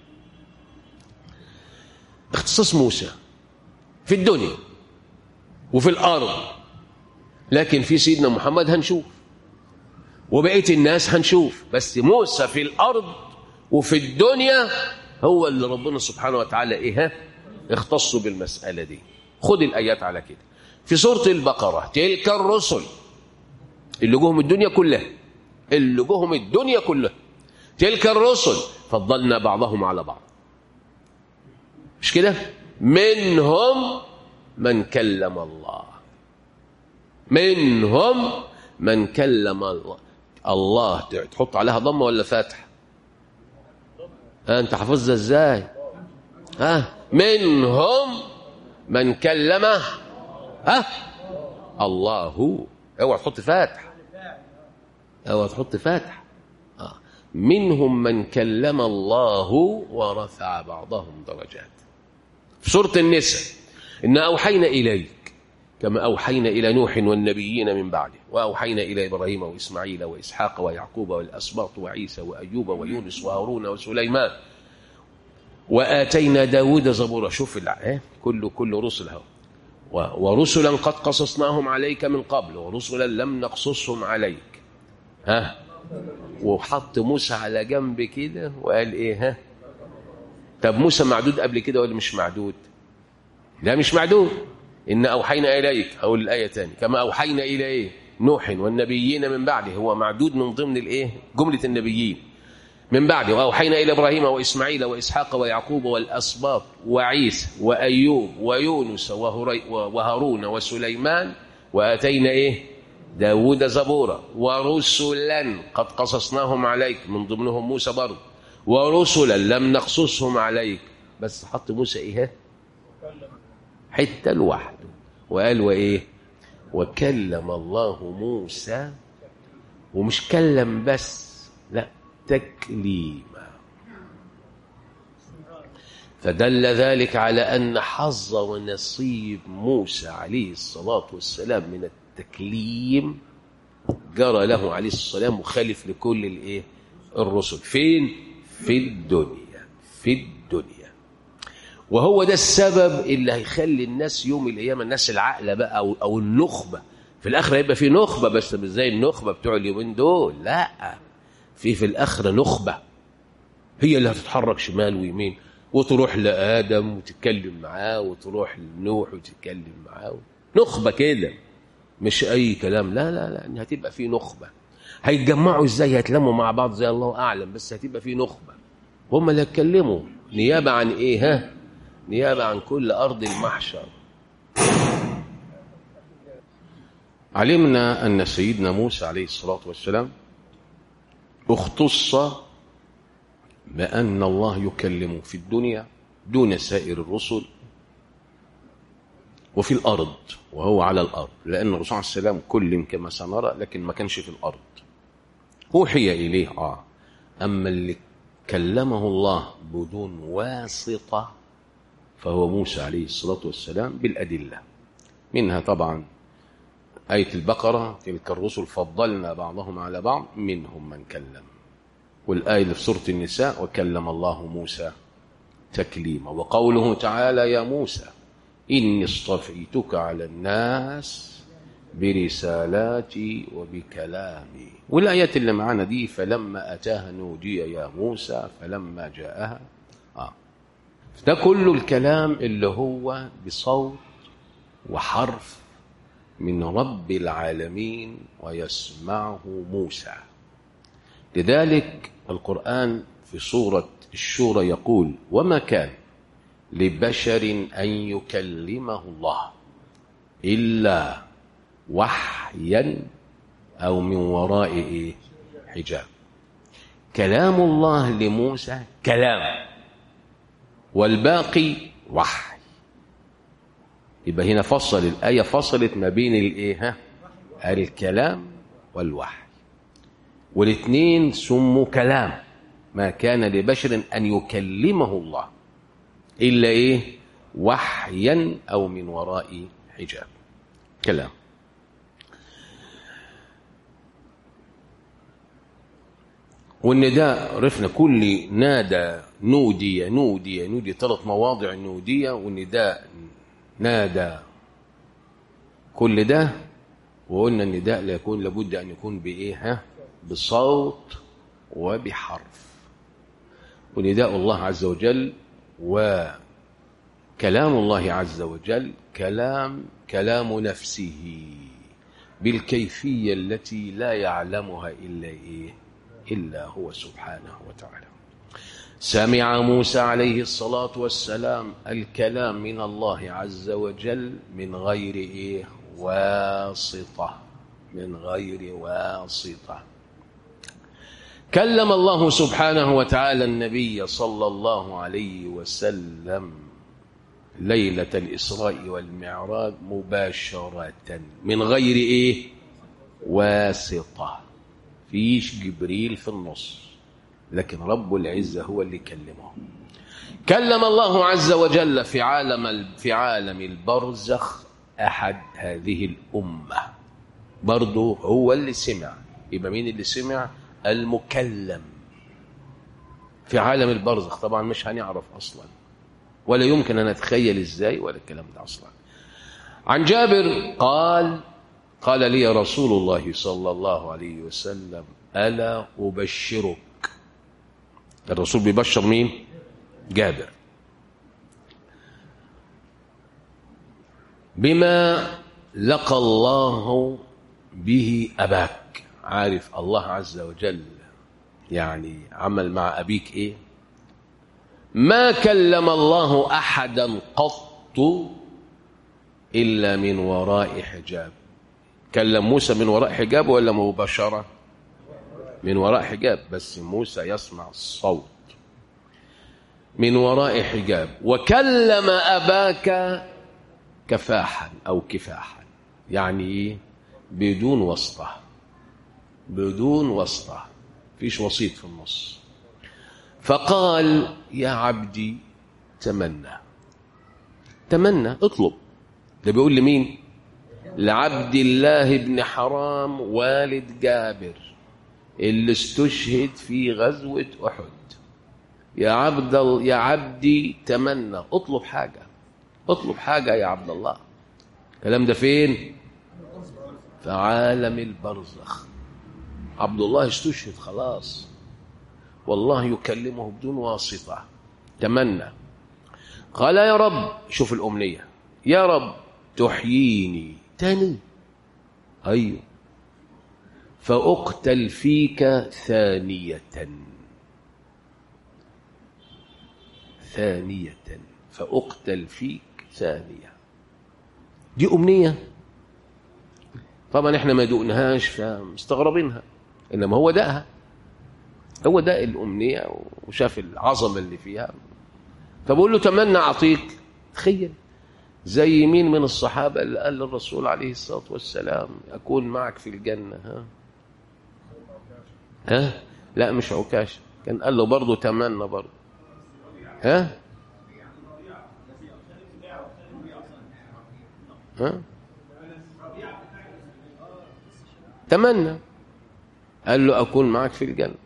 اختصاص موسى في الدنيا وفي الأرض لكن في سيدنا محمد هنشوف وبقية الناس هنشوف بس موسى في الأرض وفي الدنيا هو اللي ربنا سبحانه وتعالى إيه اختصوا بالمسألة دي خد الآيات على كده في سورة البقرة تلك الرسل اللي جوهم الدنيا كلها اللي جوهم الدنيا كلها تلك الرسل فضلنا بعضهم على بعض مش كده منهم من كلم الله منهم من كلم الله الله تحط عليها ضمه ولا فاتحه ها انت حافظها ازاي ها منهم من كلمه ها الله اوعى تحط فاتح اوعى تحط فاتح آه. منهم من كلم الله ورفع بعضهم درجات في سورة النساء إن أوحينا إليك كما أوحينا إلى نوح والنبيين من بعده وأوحينا إلى إبراهيم وإسماعيل وإسحاق ويعقوب والأسباط وعيسى وأيوب ويونس وهارون وسليمان وآتينا داود زبورا شوف الع... كل كل رسل هو ورسلا قد قصصناهم عليك من قبل ورسلا لم نقصصهم عليك ها وحط موسى على جنب كده وقال ايه ها طب موسى معدود قبل كده ولا مش معدود لا مش معدود إن أوحينا إليك أقول الآية تاني كما أوحينا إلى إيه نوح والنبيين من بعده هو معدود من ضمن الإيه جملة النبيين من بعده وأوحينا إلى إبراهيم وإسماعيل وإسحاق ويعقوب والأسباط وعيسى وأيوب ويونس وهارون وسليمان وآتينا إيه داود زبورا ورسلا قد قصصناهم عليك من ضمنهم موسى برضه ورسلا لم نقصصهم عليك بس حط موسى ايه حته لوحده وقال وايه وكلم الله موسى ومش كلم بس لا تكليما فدل ذلك على ان حظ ونصيب موسى عليه الصلاه والسلام من التكليم جرى له عليه السلام مخالف لكل الايه الرسل فين في الدنيا في الدنيا وهو ده السبب اللي هيخلي الناس يوم القيامة الناس العاقلة بقى أو, أو النخبة في الآخرة هيبقى في نخبة بس مش زي النخبة بتوع اليومين دول لا في في الآخرة نخبة هي اللي هتتحرك شمال ويمين وتروح لآدم وتتكلم معاه وتروح لنوح وتتكلم معاه نخبة كده مش أي كلام لا لا لا إن هتبقى في نخبة هيتجمعوا ازاي هيتلموا مع بعض زي الله اعلم بس هتبقى في نخبه هم اللي هيتكلموا نيابه عن ايه ها نيابه عن كل ارض المحشر علمنا ان سيدنا موسى عليه الصلاه والسلام اختص بان الله يكلمه في الدنيا دون سائر الرسل وفي الارض وهو على الارض لان الرسول عليه السلام كلم كما سنرى لكن ما كانش في الارض أوحي إليه آه أما اللي كلمه الله بدون واسطة فهو موسى عليه الصلاة والسلام بالأدلة منها طبعا آية البقرة تلك الرسل فضلنا بعضهم على بعض منهم من كلم والآية اللي في سورة النساء وكلم الله موسى تكليما وقوله تعالى يا موسى إني اصطفيتك على الناس برسالاتي وبكلامي والآيات اللي معانا دي فلما أتاها نودي يا موسى فلما جاءها آه. ده كله الكلام اللي هو بصوت وحرف من رب العالمين ويسمعه موسى لذلك القرآن في سورة الشورى يقول وما كان لبشر أن يكلمه الله إلا وحيا أو من وراء إيه؟ حجاب كلام الله لموسى كلام والباقي وحي يبقى هنا فصل الآية فصلت ما بين الإيه الكلام والوحي والاثنين سموا كلام ما كان لبشر أن يكلمه الله إلا إيه وحيا أو من وراء حجاب كلام والنداء عرفنا كل نادى نودي نودي نودي ثلاث مواضع نودية والنداء نادى كل ده وقلنا النداء لا يكون لابد أن يكون بإيه ها بصوت وبحرف ونداء الله عز وجل وكلام الله عز وجل كلام كلام نفسه بالكيفية التي لا يعلمها إلا إيه إلا هو سبحانه وتعالى سمع موسى عليه الصلاة والسلام الكلام من الله عز وجل من غير إيه واسطة من غير واسطة كلم الله سبحانه وتعالى النبي صلى الله عليه وسلم ليلة الإسراء والمعراج مباشرة من غير إيه واسطة فيش جبريل في النص لكن رب العزة هو اللي كلمه كلم الله عز وجل في عالم في عالم البرزخ أحد هذه الأمة برضه هو اللي سمع يبقى مين اللي سمع المكلم في عالم البرزخ طبعا مش هنعرف أصلا ولا يمكن أن نتخيل إزاي ولا الكلام ده أصلا عن جابر قال قال لي رسول الله صلى الله عليه وسلم ألا أبشرك الرسول بيبشر مين جابر بما لقى الله به أباك عارف الله عز وجل يعني عمل مع أبيك إيه ما كلم الله أحدا قط إلا من وراء حجاب كلم موسى من وراء حجاب ولا مباشرة من وراء حجاب بس موسى يسمع الصوت من وراء حجاب وكلم أباك كفاحا أو كفاحا يعني إيه بدون واسطة بدون واسطة فيش وسيط في النص فقال يا عبدي تمنى تمنى اطلب ده بيقول لمين لعبد الله بن حرام والد جابر اللي استشهد في غزوة أحد يا عبد يا عبدي تمنى اطلب حاجة اطلب حاجة يا عبد الله الكلام ده فين في عالم البرزخ عبد الله استشهد خلاص والله يكلمه بدون واسطة تمنى قال يا رب شوف الأمنية يا رب تحييني تاني أيوه فأقتل فيك ثانية ثانية فأقتل فيك ثانية دي أمنية طبعا احنا ما دقناهاش فمستغربينها إنما هو دقها هو دق الأمنية وشاف العظمة اللي فيها فبقول له تمنى أعطيك تخيل زي مين من الصحابة اللي قال للرسول عليه الصلاة والسلام أكون معك في الجنة ها ها لا مش عكاشة كان قال له برضه تمنى برضه ها ها تمنى قال له أكون معك في الجنة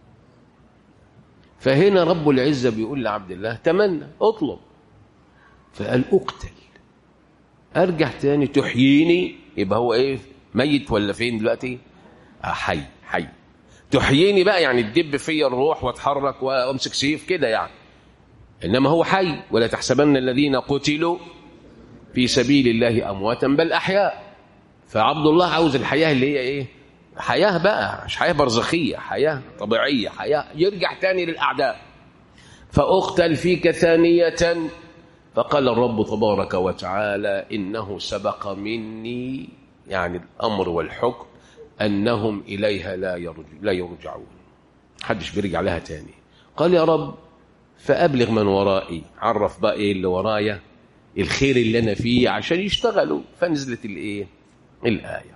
فهنا رب العزة بيقول لعبد الله تمنى اطلب فقال اقتل ارجع تاني تحييني يبقى هو ايه ميت ولا فين دلوقتي آه حي حي تحييني بقى يعني تدب فيا الروح واتحرك وامسك سيف كده يعني انما هو حي ولا تحسبن الذين قتلوا في سبيل الله امواتا بل احياء فعبد الله عاوز الحياه اللي هي ايه حياه بقى مش حياه برزخيه حياه طبيعيه حياه يرجع تاني للاعداء فاقتل فيك ثانيه فقال الرب تبارك وتعالى انه سبق مني يعني الامر والحكم انهم اليها لا يرجع لا يرجعون محدش بيرجع لها تاني قال يا رب فابلغ من ورائي عرف بقى ايه اللي ورايا الخير اللي انا فيه عشان يشتغلوا فنزلت الايه الايه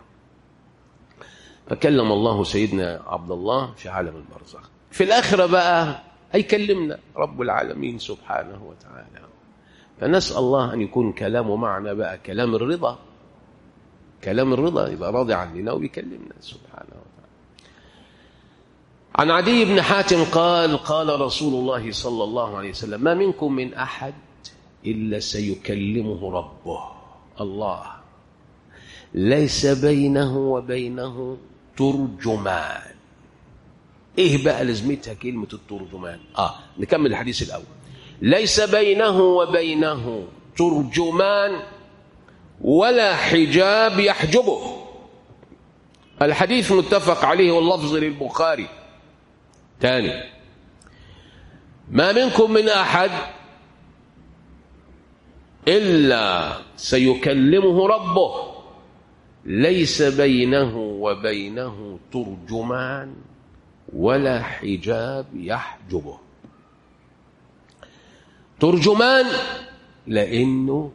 فكلم الله سيدنا عبد الله في عالم البرزخ في الاخره بقى هيكلمنا رب العالمين سبحانه وتعالى فنسال الله ان يكون كلامه معنا بقى كلام الرضا كلام الرضا يبقى راضي عننا وبيكلمنا سبحانه وتعالى عن عدي بن حاتم قال قال رسول الله صلى الله عليه وسلم ما منكم من احد الا سيكلمه ربه الله ليس بينه وبينه ترجمان ايه بقى لازمتها كلمه الترجمان اه نكمل الحديث الاول ليس بينه وبينه ترجمان ولا حجاب يحجبه الحديث متفق عليه واللفظ للبخاري ثاني ما منكم من احد الا سيكلمه ربه ليس بينه وبينه ترجمان ولا حجاب يحجبه ترجمان لانه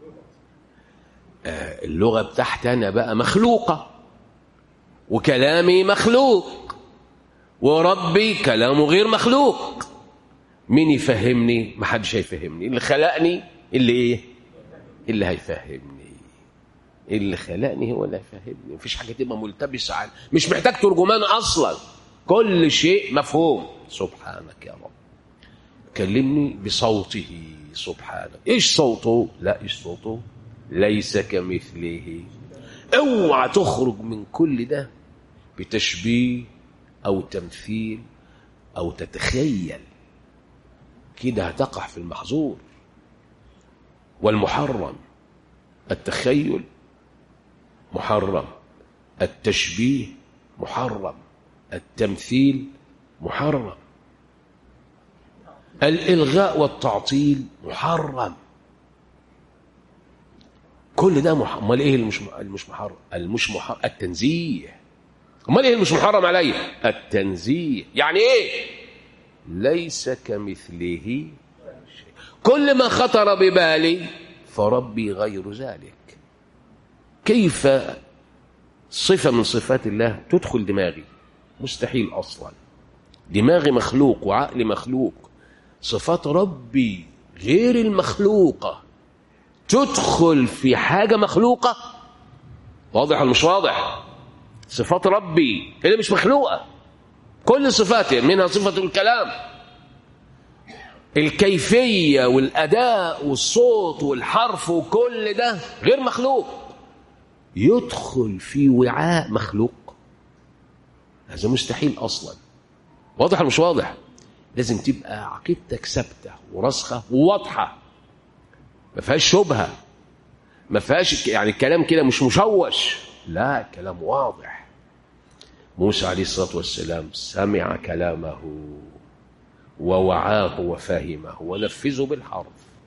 اللغه بتاعتي انا بقى مخلوقه وكلامي مخلوق وربي كلامه غير مخلوق مين يفهمني ما حدش هيفهمني اللي خلقني اللي ايه اللي هيفهمني اللي خلقني هو اللي هيفهمني مفيش حاجه تبقى ملتبسه على مش محتاج ترجمان اصلا كل شيء مفهوم سبحانك يا رب كلمني بصوته سبحانه ايش صوته لا ايش صوته ليس كمثله اوعى تخرج من كل ده بتشبيه او تمثيل او تتخيل كده هتقع في المحظور والمحرم التخيل محرم التشبيه محرم التمثيل محرم الالغاء والتعطيل محرم كل ده مح... امال ايه المش المش محرم المش محرم التنزيه امال ايه المش محرم عليا التنزيه يعني ايه ليس كمثله شيء كل ما خطر ببالي فربي غير ذلك كيف صفه من صفات الله تدخل دماغي مستحيل اصلا دماغي مخلوق وعقلي مخلوق صفات ربي غير المخلوقه تدخل في حاجة مخلوقة واضح ولا مش واضح صفات ربي اللي مش مخلوقة كل صفاته منها صفة الكلام الكيفية والأداء والصوت والحرف وكل ده غير مخلوق يدخل في وعاء مخلوق هذا مستحيل أصلا واضح ولا مش واضح لازم تبقى عقيدتك ثابتة وراسخة وواضحة ما فيهاش شبهه ما فيهاش يعني الكلام كده مش مشوش لا كلام واضح موسى عليه الصلاه والسلام سمع كلامه ووعاه وفهمه ونفذه بالحرف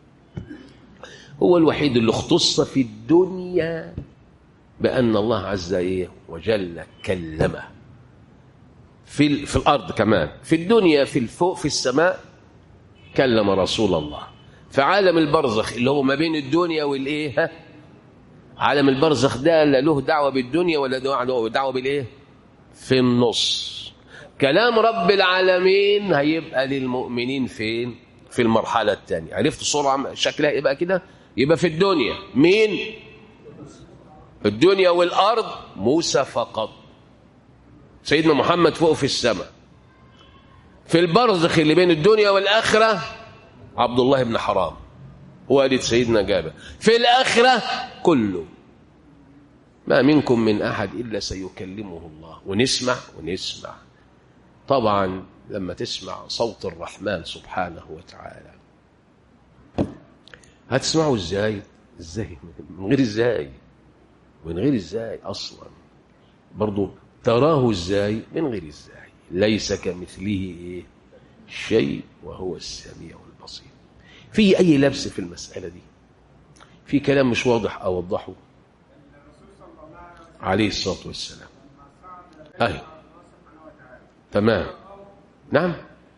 هو الوحيد اللي اختص في الدنيا بأن الله عز وجل كلمه في في الأرض كمان في الدنيا في الفوق في السماء كلم رسول الله في عالم البرزخ اللي هو ما بين الدنيا والايه ها عالم البرزخ ده لا له دعوه بالدنيا ولا له دعوه بالايه في النص كلام رب العالمين هيبقى للمؤمنين فين في المرحلة الثانية عرفت الصورة شكلها يبقى كده يبقى في الدنيا مين الدنيا والأرض موسى فقط سيدنا محمد فوق في السماء في البرزخ اللي بين الدنيا والآخرة عبد الله بن حرام والد سيدنا جابر في الآخرة كله ما منكم من أحد إلا سيكلمه الله ونسمع ونسمع طبعا لما تسمع صوت الرحمن سبحانه وتعالى هتسمعه ازاي ازاي من غير ازاي من غير ازاي اصلا برضو تراه ازاي من غير ازاي ليس كمثله ايه شيء وهو السميع البصير في اي لبس في المساله دي في كلام مش واضح اوضحه عليه الصلاه والسلام اهي تمام نعم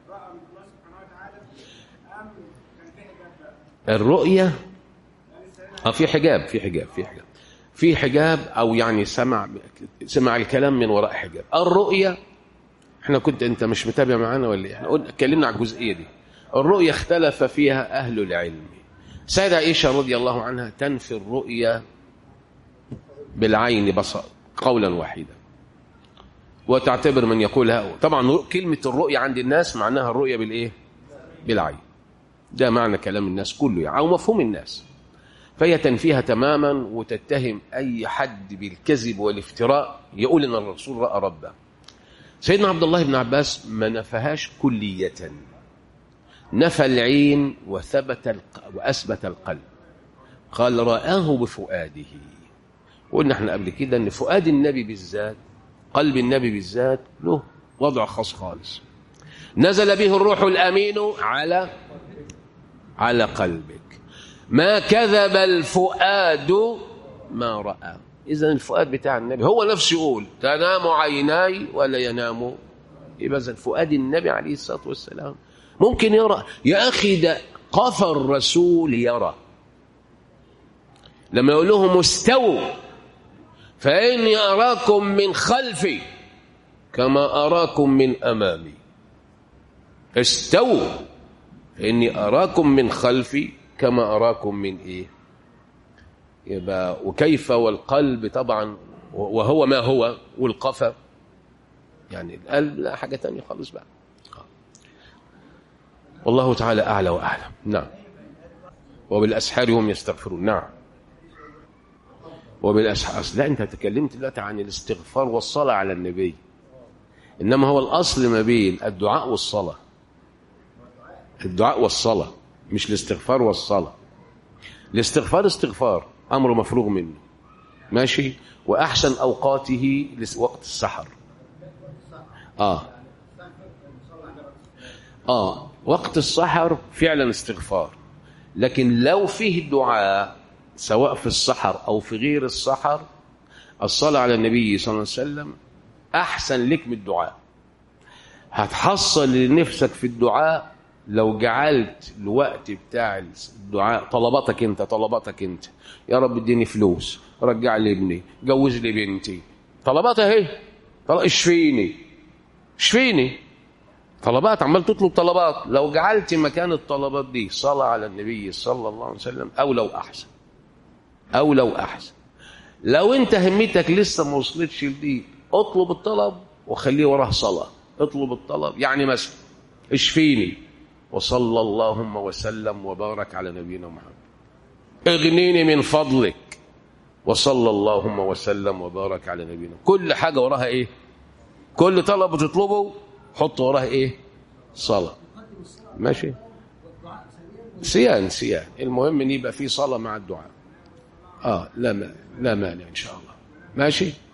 الرؤية اه في حجاب في حجاب في حجاب في حجاب او يعني سمع سمع الكلام من وراء حجاب الرؤية احنا كنت انت مش متابع معانا ولا احنا قلنا اتكلمنا على الجزئية دي الرؤية اختلف فيها اهل العلم سيدة عائشة رضي الله عنها تنفي الرؤية بالعين بصر قولا واحدا وتعتبر من يقولها طبعا كلمة الرؤية عند الناس معناها الرؤية بالإيه بالعين ده معنى كلام الناس كله يعني أو مفهوم الناس فهي تنفيها تماما وتتهم أي حد بالكذب والافتراء يقول إن الرسول رأى ربه سيدنا عبد الله بن عباس ما نفهاش كلية نفى العين وثبت الق... وأثبت القلب قال رآه بفؤاده قلنا احنا قبل كده ان فؤاد النبي بالذات قلب النبي بالذات له وضع خاص خالص نزل به الروح الامين على على قلبك ما كذب الفؤاد ما راى اذا الفؤاد بتاع النبي هو نفسه يقول تنام عيناي ولا ينام يبقى اذا فؤاد النبي عليه الصلاه والسلام ممكن يرى يا اخي ده قفى الرسول يرى لما يقول لهم استووا فإني أراكم من خلفي كما أراكم من أمامي استووا فإني أراكم من خلفي كما أراكم من إيه يبقى وكيف والقلب طبعا وهو ما هو والقفا يعني القلب لا حاجة تانية خالص بقى والله تعالى أعلى وأعلم نعم وبالأسحار هم يستغفرون نعم وبالأسحار لا أنت تكلمت دلوقتي عن الاستغفار والصلاة على النبي إنما هو الأصل ما بين الدعاء والصلاة الدعاء والصلاة مش الاستغفار والصلاة الاستغفار استغفار أمر مفروغ منه ماشي وأحسن أوقاته وقت السحر آه آه وقت السحر فعلا استغفار لكن لو فيه دعاء سواء في السحر أو في غير السحر الصلاة على النبي صلى الله عليه وسلم أحسن لك من الدعاء هتحصل لنفسك في الدعاء لو جعلت الوقت بتاع الدعاء طلباتك انت طلباتك انت يا رب اديني فلوس رجع لي ابني جوز لي بنتي طلبات اهي طلب اشفيني اشفيني طلبات عمال تطلب طلبات لو جعلت مكان الطلبات دي صلاة على النبي صلى الله عليه وسلم او لو احسن او لو احسن لو انت همتك لسه ما وصلتش لدي اطلب الطلب وخليه وراه صلاة اطلب الطلب يعني مثلا اشفيني وصلى اللهم وسلم وبارك على نبينا محمد اغنيني من فضلك وصلى اللهم وسلم وبارك على نبينا كل حاجة وراها ايه كل طلب بتطلبه حط وراها ايه صلاة ماشي سيان سيان المهم ان يبقى في صلاة مع الدعاء اه لا ما لا مانع ان شاء الله ماشي